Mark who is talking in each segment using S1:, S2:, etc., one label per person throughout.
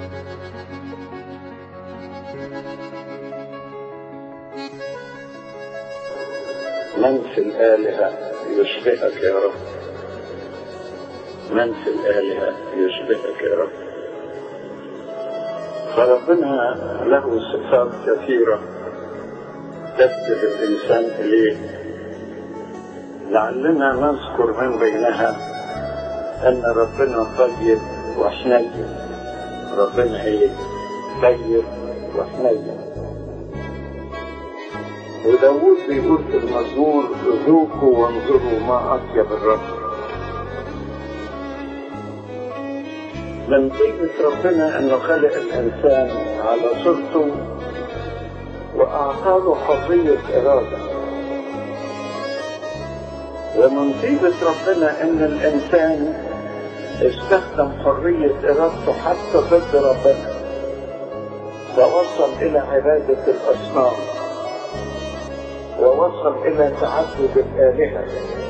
S1: من في الآلهة يشبهك يا رب من في الآلهة يشبهك يا رب فربنا له صفات كثيرة تجذب الإنسان إليه لعلنا نذكر من بينها أن ربنا طيب وحنين ربنا إيه؟ طيب وحنين وداود بيقول في المزمور ذوقوا وانظروا ما أطيب الرب من طيبة ربنا أنه خلق الإنسان على صورته وأعطاله حرية إرادة ومن طيبة ربنا أن الإنسان استخدم حرية إرادته حتى ضد ربنا فوصل إلى عبادة الأصنام ووصل إلى تعدد الآلهة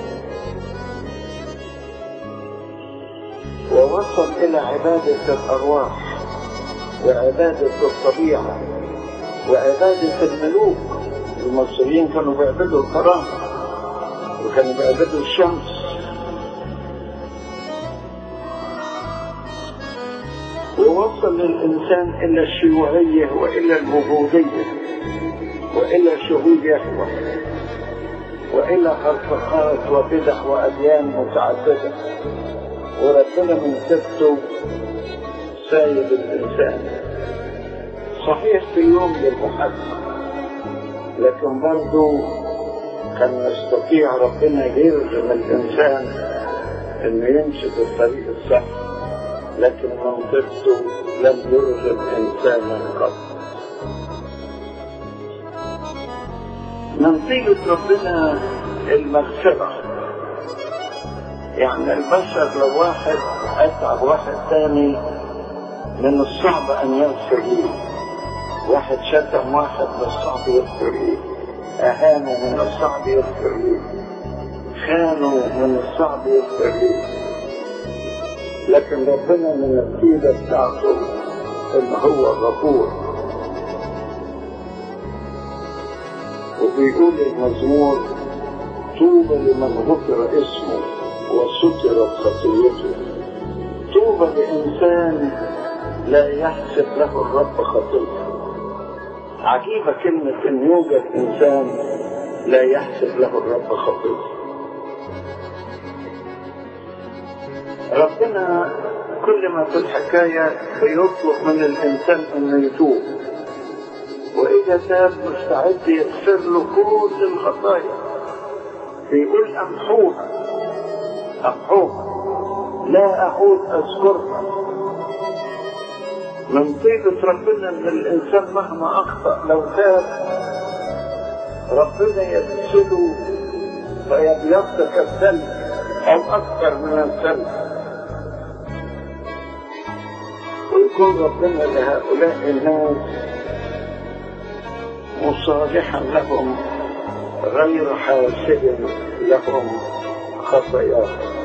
S1: ووصل إلى عبادة الأرواح وعبادة الطبيعة وعبادة الملوك المصريين كانوا بيعبدوا الكرامة وكانوا بيعبدوا الشمس ووصل الإنسان إلى الشيوعية وإلى الوجودية وإلى شهود يهوى وإلى هرطقات وبدع وأديان متعددة وربنا من سبته سايب الإنسان صحيح في يوم للمحاسبة لكن برضه كان يستطيع ربنا يرغم الإنسان إنه يمشي في الطريق الصح لكن منطقته لم يرغم إنسانا قط من طيبة ربنا المغفرة يعني البشر لو واحد أتعب واحد ثاني من الصعب أن يغفر ليه واحد شتم واحد من الصعب يغفر ليه أهانه من الصعب يغفر ليه خانوا من الصعب يغفر ليه لكن ربنا من الطيبة بتاعته إن هو غفور وبيقول المزمور طوبى لمن غفر اسمه وسترت خطيته طوبى لإنسان لا يحسب له الرب خطيئة عجيبة كلمة إن يوجد إنسان لا يحسب له الرب خطيئة ربنا كل ما في الحكاية بيطلب من الإنسان إنه يتوب وإذا تاب مستعد يغفر له كل الخطايا بيقول أمحوها أمحوها لا أعود أذكرها من طيبة ربنا ان الانسان مهما اخطأ لو تاب ربنا يغسله فيبيض كالثلج او اكثر من الثلج ويكون ربنا لهؤلاء الناس مصالحا لهم غير حاسب لهم خطاياهم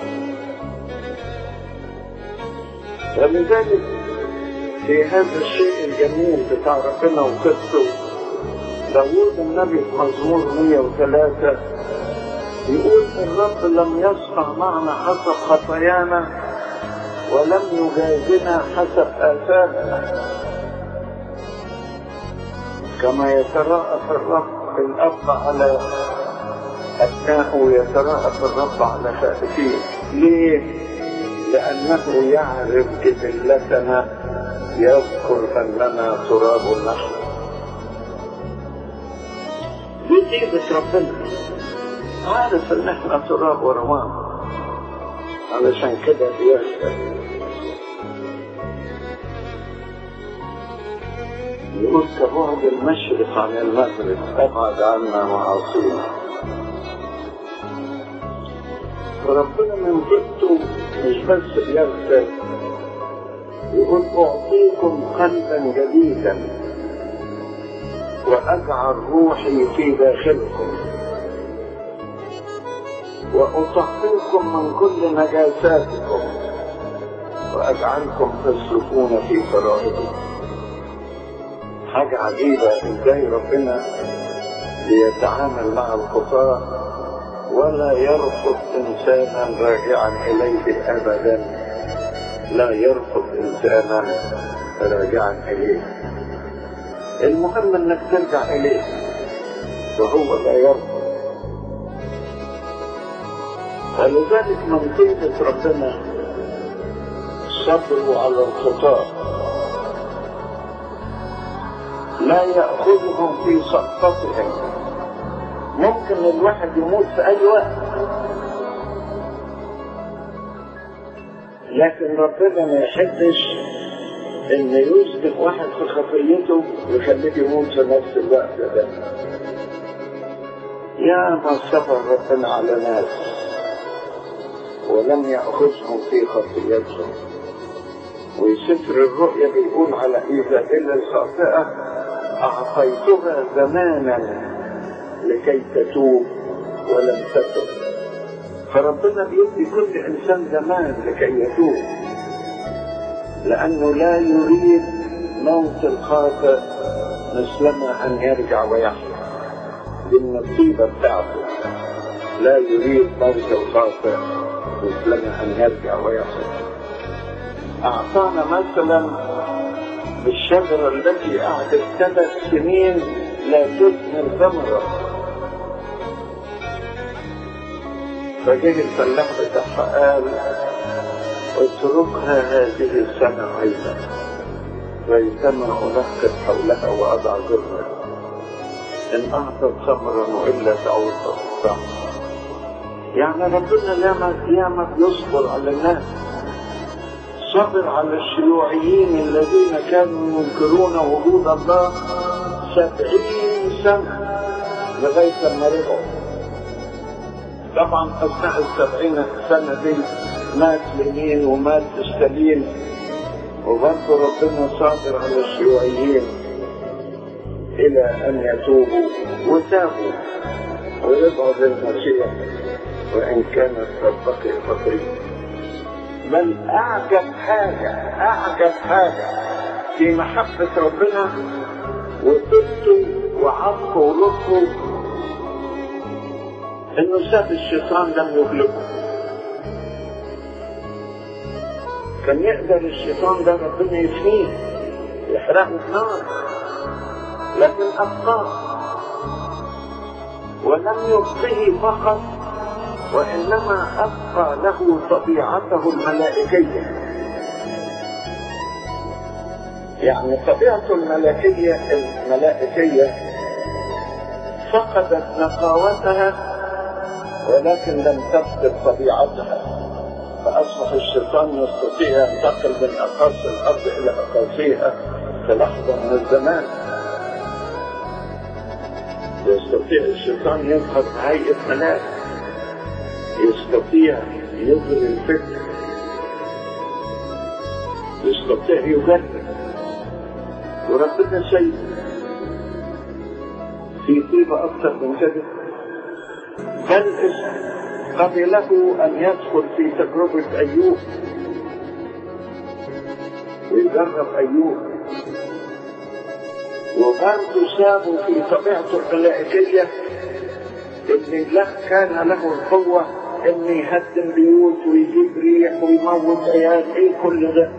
S1: ولذلك في هذا الشيء الجميل بتاع ربنا وقصته داوود النبي في مزمور 103 يقول الرب لم يصنع معنا حسب خطايانا ولم يجازنا حسب آثامنا كما يتراءف الرب الأب على أبنائه يتراءف الرب على خائفين ليه؟ لأنه يعرف جبلتنا يذكر أننا تراب نحن دي طيبة ربنا عارف ان احنا تراب ورمان علشان كده بيغفر يقول كبعد المشرق عن المغرب ابعد عنا معاصينا فربنا من جبته مش بس بيغفر يقول أعطيكم قلبا جديدا وأجعل روحي في داخلكم وأطهركم من كل نجاساتكم أجعلكم تسلكون في فرائضي حاجة عجيبة ازاي ربنا بيتعامل مع الخطاة ولا يرفض إنسانا راجعا إليه أبدا لا يرفض إنسانا راجعا إليه المهم إنك ترجع إليه وهو لا يرفض ولذلك من طيبة ربنا صبروا على الخطاة لا يأخذهم في سقطتهم ممكن الواحد يموت في أي وقت لكن ربنا ما يحبش ان يسبق واحد في خطيته ويخليه يموت في نفس الوقت ده يا ما صبر ربنا على ناس ولم يأخذهم في خطيتهم وسفر الرؤيا بيقول على إيزابيل الخاطئة أعطيتها زمانا لكي تتوب ولم تتب فربنا بيدي كل إنسان زمان لكي يتوب لأنه لا يريد موت الخاطئ مثلما أن يرجع ويحيا دي النصيبة بتاعته لا يريد موت الخاطئ مثلما أن يرجع ويحيا أعطانا مثلا بالشجرة التي قعدت ثلاث سنين لا تثمر ثمرة فجه الفلاح بتاعها قال اتركها هذه السنة أيضا ريتما أنقب حولها وأضع ظلها إن أعطت ثمرا وإلا تعود تصدق يعني ربنا ياما ياما بيصبر على الناس صبر على الشيوعيين الذين كانوا ينكرون وجود الله سبعين سنة لغاية ما رجعوا طبعا أثناء السبعين سنة دي مات لمين ومات ستالين وبرضه ربنا صابر على الشيوعيين إلى أن يتوبوا وتابوا ورجعوا للمسيح وإن كانت تبقي خطيئة بل أعجب حاجة أعجب حاجة في محبة ربنا وطيبته وعطفه ولطفه إنه ساب الشيطان لم يغلبه كان يقدر الشيطان ده ربنا يفنيه يحرقه بنار لكن أبقاه ولم يبقه فقط وإنما أبقى له طبيعته الملائكية يعني طبيعته الملائكية الملائكية فقدت نقاوتها ولكن لم تفقد طبيعتها فأصبح الشيطان يستطيع ينتقل من أقاصي الأرض إلى أقاصيها في لحظة من الزمان يستطيع الشيطان يظهر بهيئة ملاك يستطيع يظهر الفكر يستطيع يجرب وربنا شيء في طيبة أكثر من كده بل قبله أن يدخل في تجربة أيوب ويجرب أيوب وبرضه سابه في طبيعته الملائكية إن الله كان له القوة إن يهدم بيوت ويجيب ريح ويموت عيال إيه كل ده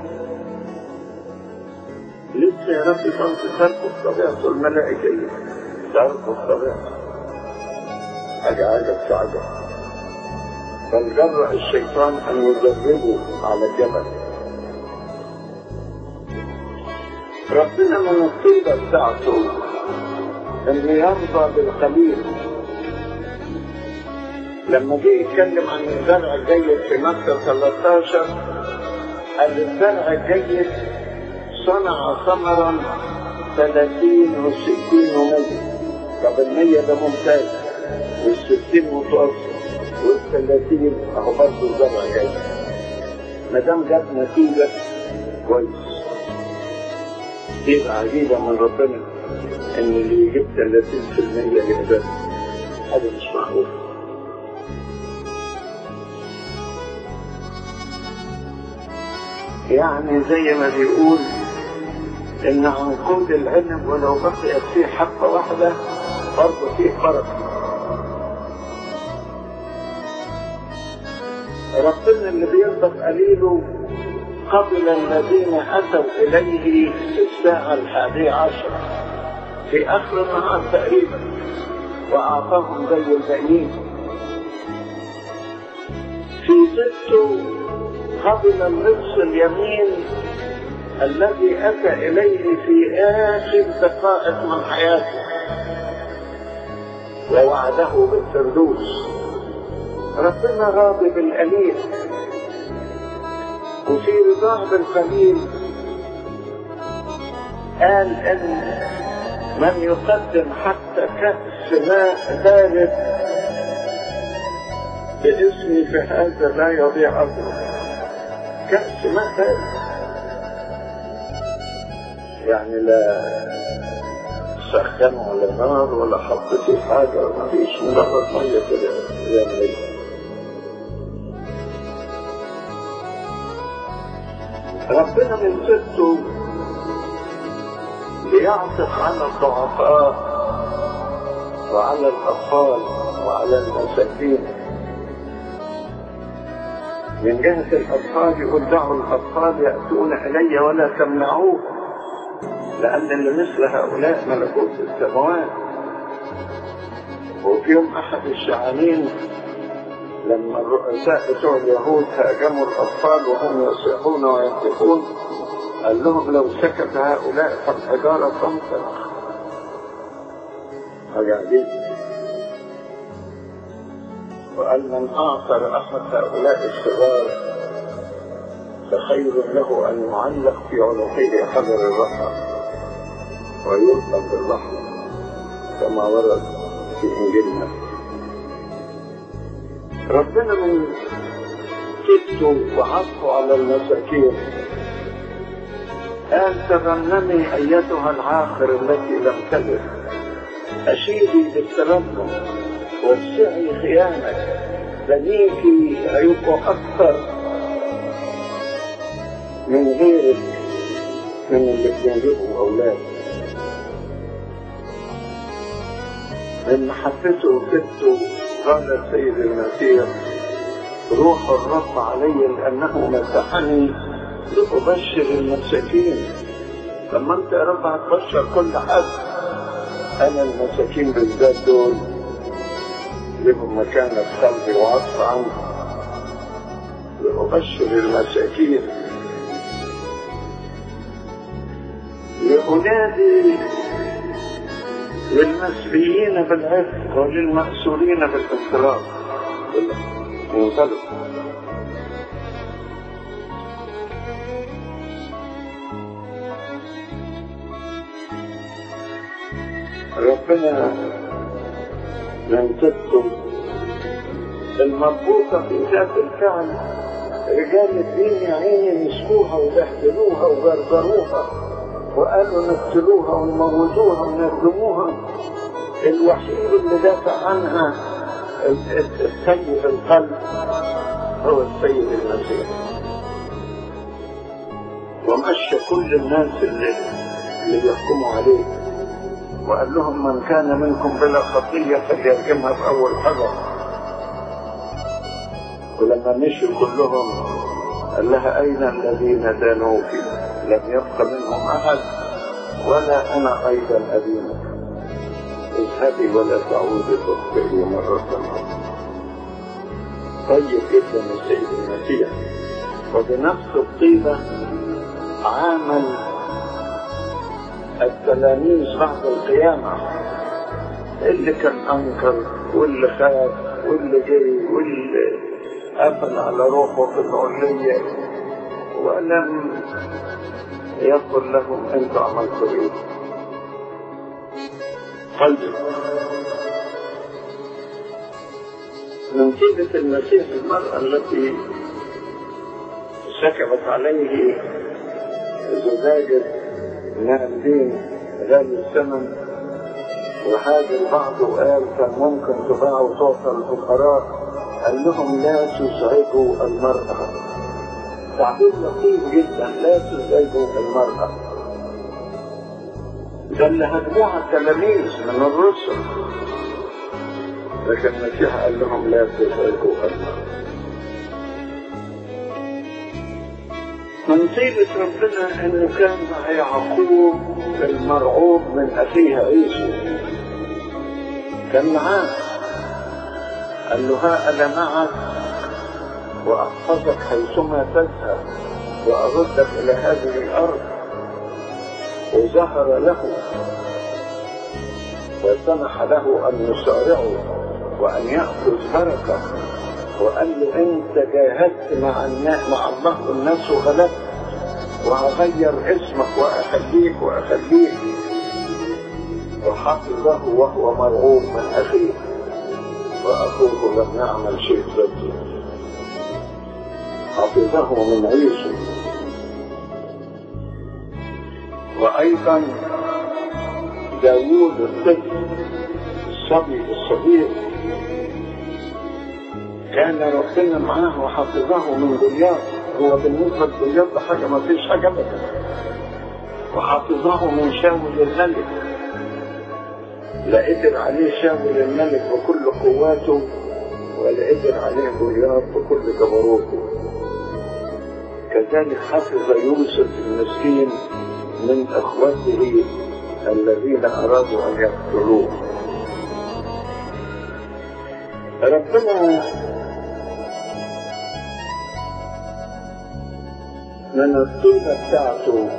S1: لسه يا رب كنت تركه طبيعته الملائكية تركه طبيعته حاجة عجب في عجب بل جرأ الشيطان أن يجربه على الجبل ربنا من الطيبة بتاعته انه يرضى بالقليل لما جه يتكلم عن الزرع الجيد في مكة 13 قال الزرع الجيد صنع ثمرا 30 و60 و100 طب ال100 ده ممتاز وال60 متوسط وال30 اهو برضه زرع جيد ما دام جاب نتيجه كويس يبقى عجيبة من ربنا إن اللي يجيب 30% يهدى هذا مش معقول يعني زي ما بيقول ان عنقود العنب ولو بقيت فيه حبة واحدة برضه فيه بركة ربنا اللي بيرضى قليله قبل الذين اتوا اليه في الساعة الحادية عشرة في اخر النهار تقريبا واعطاهم زي الباقيين في سته قبل النصف اليمين الذي اتى اليه في اخر دقائق من حياته ووعده بالفردوس ربنا راضي بالقليل وفي رضاه بالقليل قال ان من يقدم حتى كأس ماء بارد باسمي في هذا لا يضيع أجره كأس ماء بارد يعني لا سخن ولا نار ولا حط فيه حاجة ما فيش مجرد مية كده يعمل ربنا من سته بيعطف على الضعفاء وعلى الأطفال وعلى المساكين من جهة الأطفال يقول دعوا الأطفال يأتون إلي ولا تمنعوه لأن اللي مثل هؤلاء ملكوت السماوات وفي يوم أحد الشعانين لما الرؤساء بتوع اليهود هاجموا الأطفال وهم يصيحون وينطقون قال لهم لو سكت هؤلاء فالحجارة تنطق حاجة عجيبة وقال من أعثر أحد هؤلاء الصغار فخير له أن يعلق في عنقه حجر الرحى ويلقى باللحم كما ورد في إنجيلنا ربنا من كتبه وعطفه على المساكين قال تغنمي أيتها العاخر التي لم تلد أشيدي بالترنم وسعي خيامك بنيك هيبقوا أكثر من غيرك من اللي بينجبوا أولاد من محبته وكدته قال السيد المسيح روح الرب علي لأنه مسحني لأبشر المساكين لما أنت يا رب هتبشر كل حد أنا المساكين بالذات دول لهم مكانة قلبي وعطف عنه لأبشر المساكين لأنادي للمسبيين بالعفق وللمأسورين بالانصراف منطلق ربنا ينصفكم المربوطة في ذات الفعل رجال الدين يا عيني مسكوها وبهدلوها وجرجروها وقالوا نقتلوها ونموتوها ونردموها الوحيد اللي دافع عنها السيد القلب هو السيد المسيح ومشى كل الناس اللي, اللي بيحكموا عليه وقال لهم من كان منكم بلا خطية فليرجمها بأول حجر ولما مشوا كلهم قال لها أين الذين دانوك لم يبق منهم أحد ولا أنا أيضا أدينك اذهبي ولا تعودي تخطئي مرة أخرى طيب جدا السيد المسيح وبنفس الطيبة عامل التلاميذ بعد القيامة اللي كان أنكر واللي خاف واللي جري واللي قفل على روحه في العلية ولم يقل لهم انتوا عملتوا ايه طيب من كلمة المسيح المرأة التي سكبت عليه زجاجة ناردين غالي الثمن وهذا البعض قال كان ممكن تباع وتعطى الفقراء قال لهم لا تزعجوا المرأة تعبير لطيف جدا لا تزعجوا المرأة ده اللي هتبوها التلاميذ من الرسل لكن المسيح قال لهم لا تزعجوا المرأة من طيبة ربنا انه كان مع يعقوب المرعوب من اخيه عيسو كان معاه قال له ها انا معك واحفظك حيثما تذهب واردك الى هذه الارض وظهر له وسمح له ان يسارعه وان ياخذ بركه وقال له انت جاهدت مع الناس مع الله والناس وغلبت وهغير اسمك واخليك واخليك وحفظه وهو مرعوب من اخيه واخوه لم يعمل شيء ضده حفظه من عيسو وايضا داوود الطفل الصبي الصغير كان ربنا معاه وحفظه من جولياط هو بالنسبة لجولياط ده حاجة ما فيش حاجة أبدا وحفظه من شاول الملك لا قدر عليه شاول الملك بكل قواته ولا قدر عليه جولياط بكل جبروته كذلك حفظ يوسف المسكين من اخوته الذين ارادوا ان يقتلوه ربنا من الطيبة بتاعته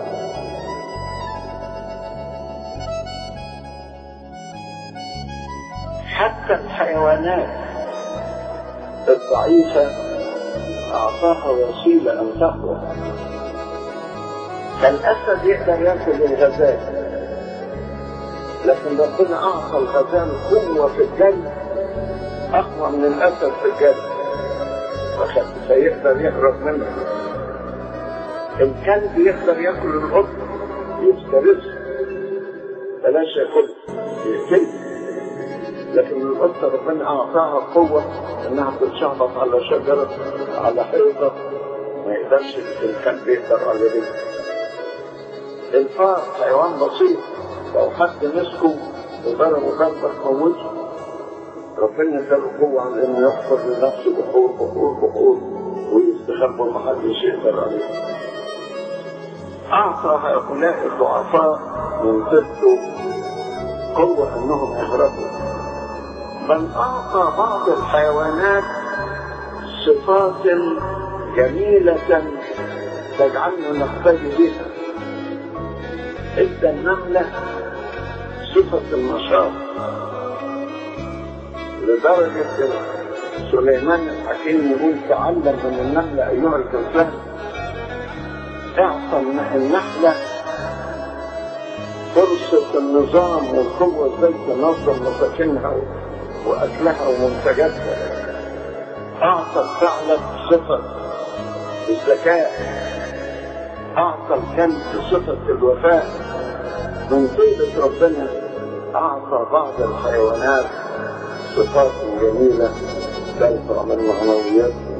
S1: حتى الحيوانات الضعيفة أعطاها وسيلة أن تهرب فالأسد يقدر ياكل الغزال لكن ربنا أعطى الغزال قوة في الجنة أقوى من الأسد في الجنة فيقدر يهرب منه الكلب يقدر ياكل القط يفترسه بلاش ياكل يقتله لكن القطه ربنا اعطاها قوه انها تتشعبط على شجره على حيطه ما يقدرش الكلب يقدر على رجله الفار حيوان بسيط لو حد مسكه وضربه ضربه تموته ربنا اداله قوه على انه يحفر لنفسه بحور بحور بحور ويستخبى ومحدش يقدر عليه أعطى هؤلاء الضعفاء من ضده قوة أنهم يهربوا بل أعطى بعض الحيوانات صفات جميلة تجعلنا نقتدي بها ادى النملة صفة النشاط لدرجة سليمان الحكيم يقول تعلم من النملة أيها الكسلان اعطى النحلة فرصة النظام والقوة ازاي تنظم مساكنها واكلها ومنتجاتها اعطى الثعلب صفة الذكاء اعطى الكلب صفة الوفاء من طيبة ربنا اعطى بعض الحيوانات صفات جميلة ترفع من معنوياتهم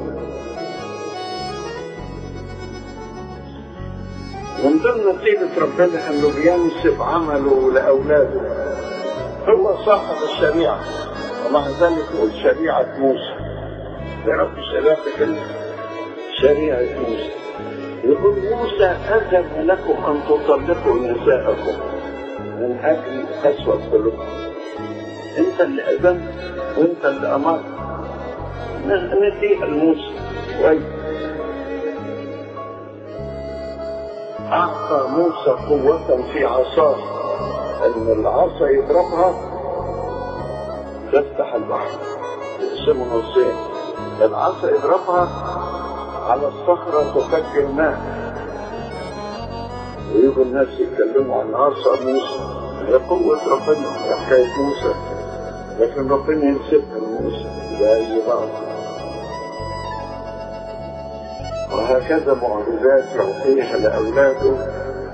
S1: من ضمن طيبة ربنا انه بينسب عمله لاولاده هو صاحب الشريعة ومع ذلك يقول شريعة موسى تعرف شريعة كلمة شريعة موسى يقول موسى أذن لكم أن تطلقوا نساءكم من أجل قسوة قلوبكم أنت اللي أذنت وأنت اللي أمرت نديها لموسى كويس أعطى موسى قوة في عصاه أن العصا يضربها تفتح البحر يقسمه نصين العصا يضربها على الصخرة تسجل ماء ويجوا الناس يتكلموا عن عصا موسى هي قوة ربنا هي حكاية موسى لكن ربنا ينسبها لموسى زي بعض وهكذا معجزات يعطيها لأولاده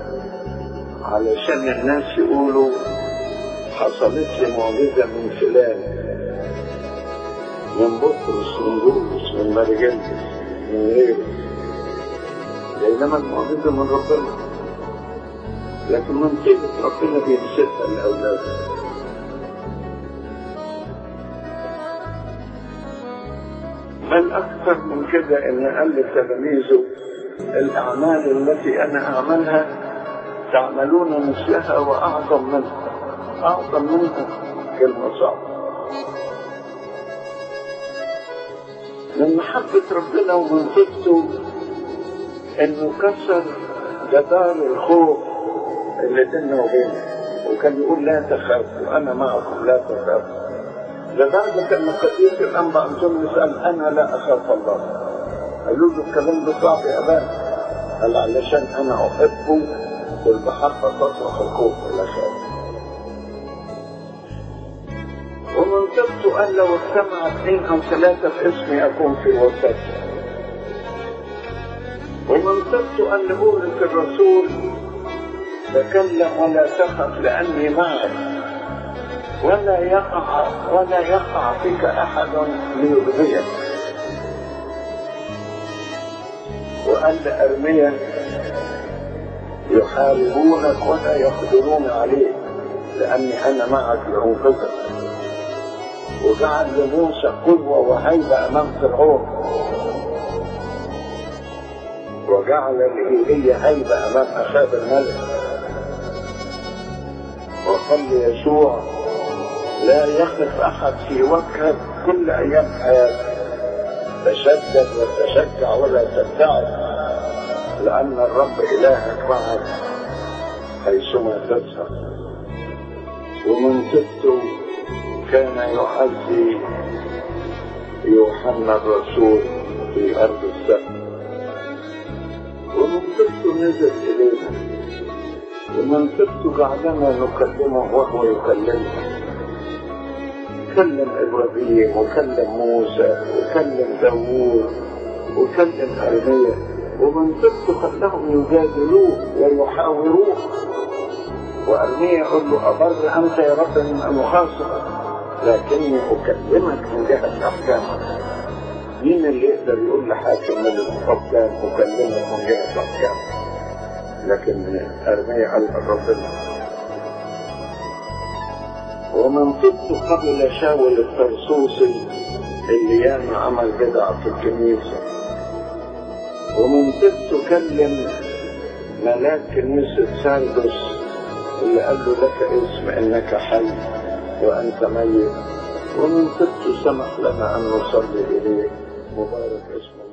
S1: علشان الناس يقولوا حصلت لي معجزة من فلان من بطرس من بولس من مرجلس من غيره بينما المعجزة من ربنا لكن من طيبة ربنا بينسبها لأولاده بل أكثر من كده إن قال لتلاميذه الأعمال التي أنا أعملها تعملون مثلها وأعظم منها أعظم منها كلمة صعبة من محبة ربنا ومن طيبته إنه كسر جدار الخوف اللي بيننا وبينه وكان يقول لا تخافوا أنا معكم لا تخافوا لدرجة أن قديس الأنبا أنطونيوس قال أنا لا أخاف الله قالوا له الكلام ده صعب يا أبانا قال علشان أنا أحبه والمحبة تطرح الخوف والأخاف ومن ثبت أن لو اجتمع اثنين أو ثلاثة في اسمي أكون في وسطهم ومن ثبت أن بولس الرسول تكلم ولا تخف لأني معك ولا يقع ولا يقع فيك أحد ليؤذيك وقال لأرميا يحاربونك ولا يقدرون عليك لأني أنا معك لأنقذك وجعل لموسى قوة وهيبة أمام فرعون وجعل لإيليا هيبة أمام أخاب الملك وقال ليسوع لا يقف أحد في وجهك كل أيام حياتك تشدد وتشجع ولا تبتعد لأن الرب إلهك معك حيثما تذهب ومن سبته كان يعزي يوحنا الرسول في أرض السبت ومن سبته نزل إلينا ومن سبته جعلنا نكلمه وهو يكلمنا كلم إبراهيم وكلم موسى وكلم داوود وكلم أرميا ومن سبته خلاهم يجادلوه ويحاوروه وأرميا يقول له أبر أنت يا رب من أن أخاصمك لكني أكلمك من جهة أحكامك مين اللي يقدر يقول لحاكم من الحكام أكلمك من جهة أحكامك لكن أرميا قال ربنا ومن طبت قبل شاول الطرسوسي اللي ياما عمل بدع في الكنيسة ومن طبت كلم ملاك كنيسة ساردس اللي قال له لك اسم انك حي وانت ميت ومن طبت سمح لنا ان نصلي اليه مبارك اسمه